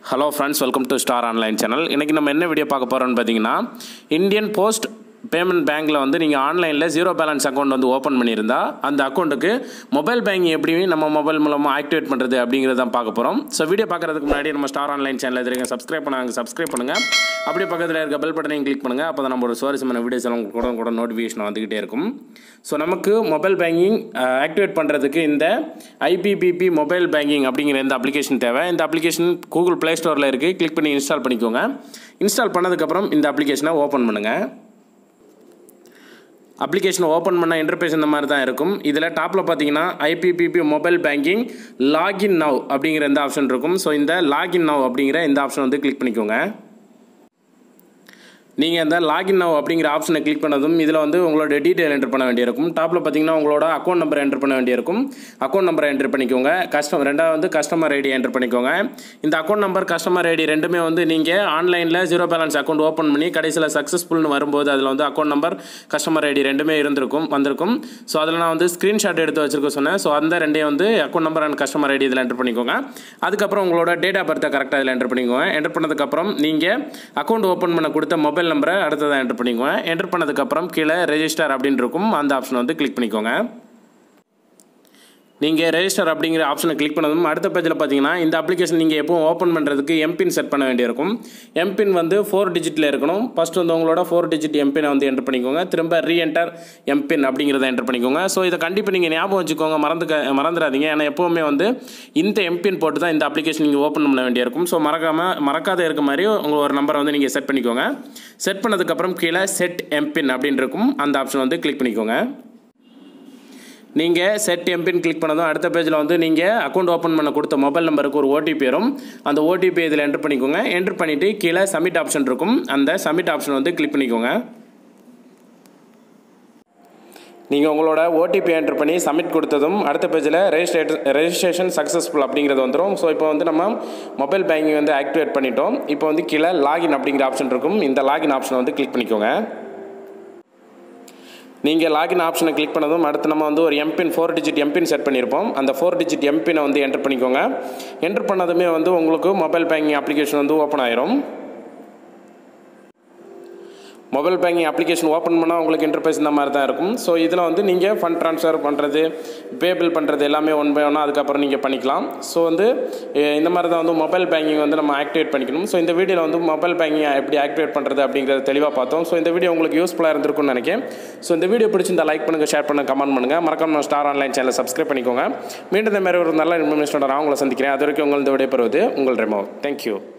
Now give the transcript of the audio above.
hello friends welcome to Star Online channel இன்றைக்கி நம்ம என்ன வீடியோ பார்க்க போகிறோம்னு பார்த்தீங்கன்னா இந்தியன் போஸ்ட் பேமெண்ட் பேங்க்கில் வந்து நீங்கள் ஆன்லைனில் ஜீரோ பேலன்ஸ் அக்கௌண்ட் வந்து ஓப்பன் பண்ணியிருந்தா அந்த அக்கௌண்ட்டுக்கு மொபைல் பேங்கிங் எப்படி நம்ம மொபைல் மூலமாக ஆக்டிவேட் பண்ணுறது அப்படிங்கிறத தான் பார்க்க போகிறோம் ஸோ வீடியோ பார்க்குறதுக்கு முன்னாடி நம்ம ஸ்டார் ஆன்லைன் சேனல் எதிர்க்க சப்ஸ்கிரைப் பண்ணாங்க சப்ஸ்கிரைப் பண்ணுங்கள் அப்படியே பக்கத்தில் இருக்க பெல் பட்டனையும் கிளிக் பண்ணுங்கள் அப்போ தான் நம்மளோட சுவாரஸ்யமான வீடியோஸ் எல்லாம் கூட கூட நோட்டிஃபிகேஷன் வந்துக்கிட்டே இருக்கும் ஸோ நமக்கு மொபைல் பேங்கிங் ஆக்டிவேட் பண்ணுறதுக்கு இந்த ஐபிபிபி மொபைல் பேங்கிங் அப்படிங்கிற இந்த அப்ளிகேஷன் தேவை இந்த அப்ளிகேஷன் கூகுள் ப்ளே ஸ்டோரில் இருக்குது கிளிக் பண்ணி இன்ஸ்டால் பண்ணிக்கோங்க இன்ஸ்டால் பண்ணதுக்கப்புறம் இந்த அப்ளிகேஷனை ஓப்பன் பண்ணுங்கள் அப்ளிகேஷனை ஓப்பன் பண்ண இன்டர்பேஸ் இந்த மாதிரி தான் இருக்கும் இதில் டாப்பில் பார்த்தீங்கன்னா IPPB mobile banking login now அப்படிங்கிற இந்த ஆப்ஷன் இருக்கும் ஸோ இந்த லாகின் நவ் அப்படிங்கிற இந்த ஆப்ஷன் வந்து கிளிக் பண்ணிக்கோங்க நீங்கள் இந்த லாகின் நவ் அப்படிங்கிற ஆப்ஷனை கிளிக் பண்ணதும் இதில் வந்து உங்களோட டீட்டெயில் என்டர் பண்ண வேண்டியிருக்கும் டாப்பில் பார்த்தீங்கன்னா உங்களோட அக்கௌண்ட் நம்பர் என்டர் பண்ண வேண்டியிருக்கும் அக்கௌண்ட் நம்பரை என்டர் பண்ணிக்கோங்க கஸ்டம் ரெண்டாவது வந்து கஸ்டமர் ஐடி என்டர் பண்ணிக்கோங்க இந்த அக்கௌண்ட் நம்பர் கஸ்டமர் ஐடி ரெண்டுமே வந்து நீங்கள் ஆன்லைனில் ஜீரோ பேலன்ஸ் அக்கௌண்ட் ஓப்பன் பண்ணி கடைசியில் சக்ஸஸ்ஃபுல்னு வரும்போது அதில் வந்து அக்கௌண்ட் நம்பர் கஸ்டமர் ஐடி ரெண்டுமே இருந்திருக்கும் வந்திருக்கும் ஸோ அதில் நான் வந்து ஸ்க்ரீன்ஷாட் எடுத்து வச்சிருக்க சொன்னேன் ஸோ அந்த ரெண்டையும் வந்து account number and customer ID இதில் என்டர் பண்ணிக்கோங்க அதுக்கப்புறம் உங்களோட டேட் ஆஃப் பர்த்தை கரெக்டாக இதில் என்டர் பண்ணிக்கோங்க என்டர் பண்ணதுக்கப்புறம் நீங்கள் அக்கௌண்ட் ஓப்பன் பண்ண கொடுத்த மொபைல் நம்பரை அடுத்ததாக என்டர் பண்ணிக்கோங்க என்டர் பண்ணதுக்கப்புறம் கீழே ரெஜிஸ்டர் அப்படின்னு இருக்கும் அந்த ஆப்ஷனை வந்து கிளிக் பண்ணிக்கோங்க நீங்கள் ரெஜிஸ்டர் அப்படிங்கிற ஆப்ஷனை கிளிக் பண்ணதும் அடுத்த பேஜில் பார்த்தீங்கன்னா இந்த அப்ளிகேஷன் நீங்கள் எப்பவும் ஓப்பன் பண்ணுறதுக்கு எம்பின் செட் பண்ண வேண்டியிருக்கும் எம்பின் வந்து ஃபோர் டிஜிட்டில் இருக்கணும் ஃபஸ்ட் வந்து உங்களோட ஃபோர் டிஜிட் எம்பினை வந்து என்டர் பண்ணிக்கோங்க திரும்ப ரீஎன்டர் எம்பின் அப்படிங்கிறத என்டர் பண்ணிக்கோங்க ஸோ இதை கண்டிப்பாக நீங்கள் ஞாபகம் வச்சுக்கோங்க மறந்துக்க மறந்துடாதீங்க ஏன்னா எப்போவுமே வந்து இந்த எம்பின் போட்டு தான் இந்த அப்ளிகேஷன் நீங்கள் ஓப்பன் பண்ண வேண்டியிருக்கும் ஸோ மறக்காமல் மறக்காத இருக்க மாதிரி உங்கள் ஒரு நம்பரை வந்து நீங்கள் செட் பண்ணிக்கோங்க செட் பண்ணதுக்கப்புறம் கீழே செட் எம்பின் அப்படின்னு இருக்கும் அந்த ஆப்ஷன் வந்து கிளிக் பண்ணிக்கோங்க நீங்கள் செட் எம்பின் கிளிக் பண்ணதும் அடுத்த பேஜில் வந்து நீங்கள் அக்கௌண்ட் ஓப்பன் பண்ண கொடுத்த மொபைல் நம்பருக்கு ஒரு ஓடிபி வரும் அந்த ஓடிபி இதில் என்டர் பண்ணிக்கோங்க என்டர் பண்ணிவிட்டு கீழே சப்மிட் ஆப்ஷன் இருக்கும் அந்த சப்மிட் ஆப்ஷன் வந்து கிளிக் பண்ணிக்கோங்க நீங்கள் உங்களோட ஓடிபி என்டர் பண்ணி சப்மிட் கொடுத்ததும் அடுத்த பேஜில் ரெஜிஸ்ட்ரேட் ரெஜிஸ்ட்ரேஷன் சக்ஸஸ்ஃபுல் அப்படிங்கிறது வந்துடும் ஸோ இப்போ வந்து நம்ம மொபைல் பேங்கிங் வந்து ஆக்டிவேட் பண்ணிட்டோம் இப்போ வந்து கீழே லாகின் அப்படிங்கிற ஆப்ஷன் இருக்கும் இந்த லாகின் ஆப்ஷனை வந்து கிளிக் பண்ணிக்கோங்க நீங்கள் லாகின் ஆப்ஷனை கிளிக் பண்ணதும் அடுத்து நம்ம வந்து ஒரு MPIN four digit MPIN set பண்ணியிருப்போம் அந்த ஃபோர் டிஜிட் எம்பினை வந்து என்டர் பண்ணிக்கோங்க என்டர் பண்ணதுமே வந்து உங்களுக்கு மொபைல் பேங்கிங் அப்ளிகேஷன் வந்து ஓப்பன் ஆயிரும் மொபைல் பேங்கிங் அப்ளிகேஷன் ஓப்பன் பண்ணால் உங்களுக்கு இன்டர்பேஸ் இந்த மாதிரி தான் இருக்கும் ஸோ இதில் வந்து நீங்கள் ஃபண்ட் ட்ரான்ஸ்ஃபர் பண்ணுறது பேபிள் பண்ணுறது எல்லாமே ஒன் பை ஒன்னாக அதுக்கப்புறம் நீங்கள் பண்ணிக்கலாம் ஸோ வந்து இந்த மாதிரி தான் வந்து மொபைல் பேங்கிங் வந்து நம்ம ஆக்டிவேட் பண்ணிக்கணும் ஸோ இந்த வீடியோவில் வந்து மொபைல் பேங்கிங் எப்படி ஆக்டிவேட் பண்ணுறது அப்படிங்கிறத தெளிவாக பார்த்தோம் ஸோ இந்த வீடியோ உங்களுக்கு யூஸ்ஃபுல்லாக இருந்திருக்கும்னு நினைக்கிறேன் ஸோ இந்த வீடியோ பிடிச்சிருந்தா லைக் பண்ணுங்கள் ஷேர் பண்ணுங்கள் கமெண்ட் பண்ணுங்கள் மறக்காம ஸ்டார் ஆன்லைன் சேனலை சப்ஸ்கிரைப் பண்ணிக்கோங்க மீண்டும் இந்த மாதிரி ஒரு நல்ல இன்ஃபர்மேஷனோட நான் உங்களை சந்திக்கிறேன் அது வரைக்கும் உங்கள் இந்த விடைபெறுவது உங்கள் ரெமோ தேங்க்யூ